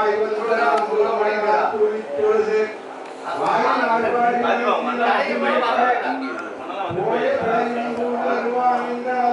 வாய் வந்து நாம் மூலமடை காத்து உயிர்த்தொழுது வாய் நாள்வாடி போய தலையின் வருவான்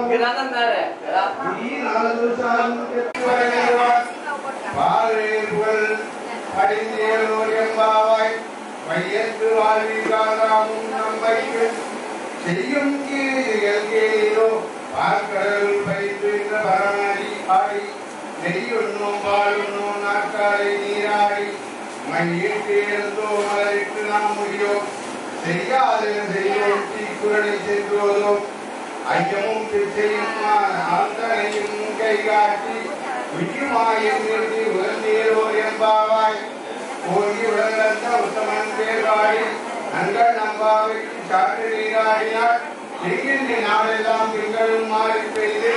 நீ நாலு சாரும் கெட்டு வருகிறான் பாரே புகழ் அடிந்தேலோர் எம்பாவாய் மையத்து வாழ்விகாராமும் நம்பைக்கு செய்யும் கீழிகள் கேளோ பார்க்கடல் பயிற்று இந்த பரமடி ஆடி நெய்யுண்ணும் பாலுண்ணும் நாட்காலை நீராடி மையிட்டு எழுந்தோ மலரிட்டு நாம் முடியோம் செய்யாது செய்யோம் தீக்குறளை சென்றோதோம் ஐயமும் பிச்சையும் ஆந்தனையும் கை காட்டி விஜயமாயின் நிறுத்தி உகந்தீரோ என்பாவாய் ஓங்கி உலகந்த உத்தமன் பேர்வாடி நங்கள் நம்பாவைக்கு சாற்று நீராடினார் செய்கின்ற நாளெல்லாம் திங்களும் மாறி பெய்து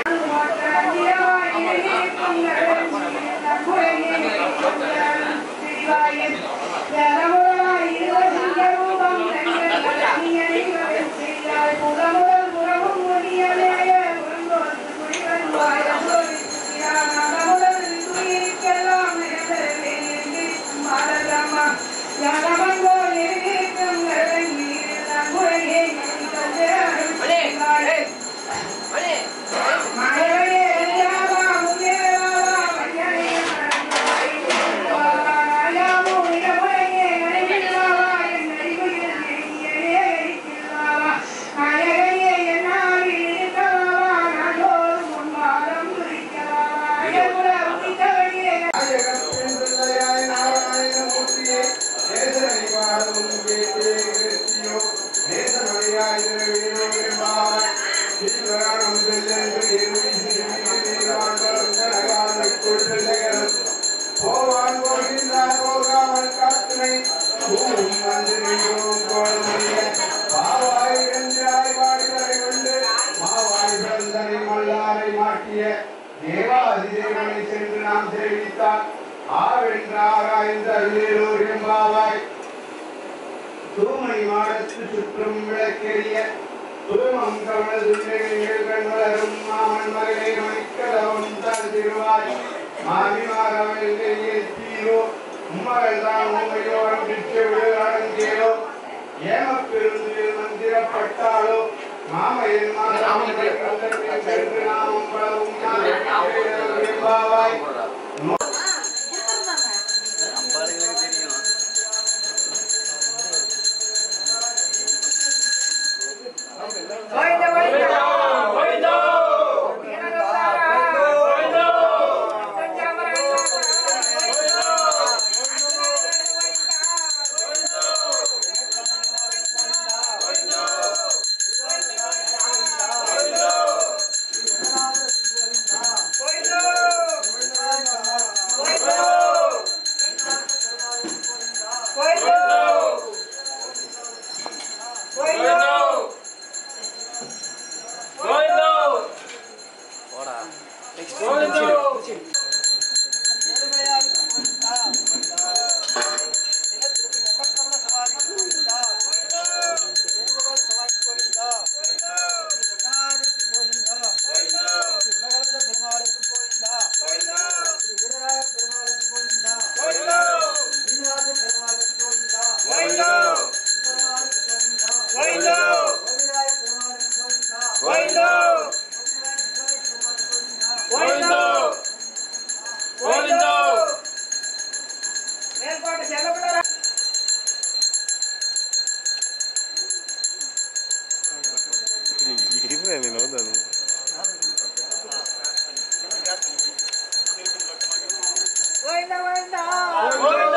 நாயகத்தின் நாராயணமூர்த்தியே நேசனை பாடும் கேட்டே கிருத்தியோ நேசமணியாய் திரவீரோ என்பாய் ஈஸ்வரானம் செல்லென்று இருவி சிறுமி சிறுமிகாண்டலக்குள் பிள்ளைகள் போவான் போகின்றான் போகாமல் காத்தினை பூவும் வந்து நின்றோம் கோலமுடிய பாவாய் என்றாய் வாடிவரை கொண்டு மாவாய் பிறந்தனை மல்லாரை மாட்டிய தேவாதிதேவனை சென்று நாம் சேவித்தார் ஆவென்றாராய்ந்த அல்லேலூர் எம்பாவாய் தூமணி மாடத்து சுற்றும் விளக்கெரிய தூமம் கமல துண்டைகள் கண்வளரும் மாமன் மகனை மணிக்கலவும் தன் திருவாய் மாமிமாரவன் தீரோ உம்மகள் தான் உண்மையோரம் பிச்ச விடுகாடங்கேலோ ஏமப்பெருந்து மந்திரப்பட்டாலோ மாமையில் மாதாவின் கந்தத்தின் சென்று நாமம் பலவும் ஞானம் எம்பாவாய் Irene, no, no, no. Govinda, Govinda.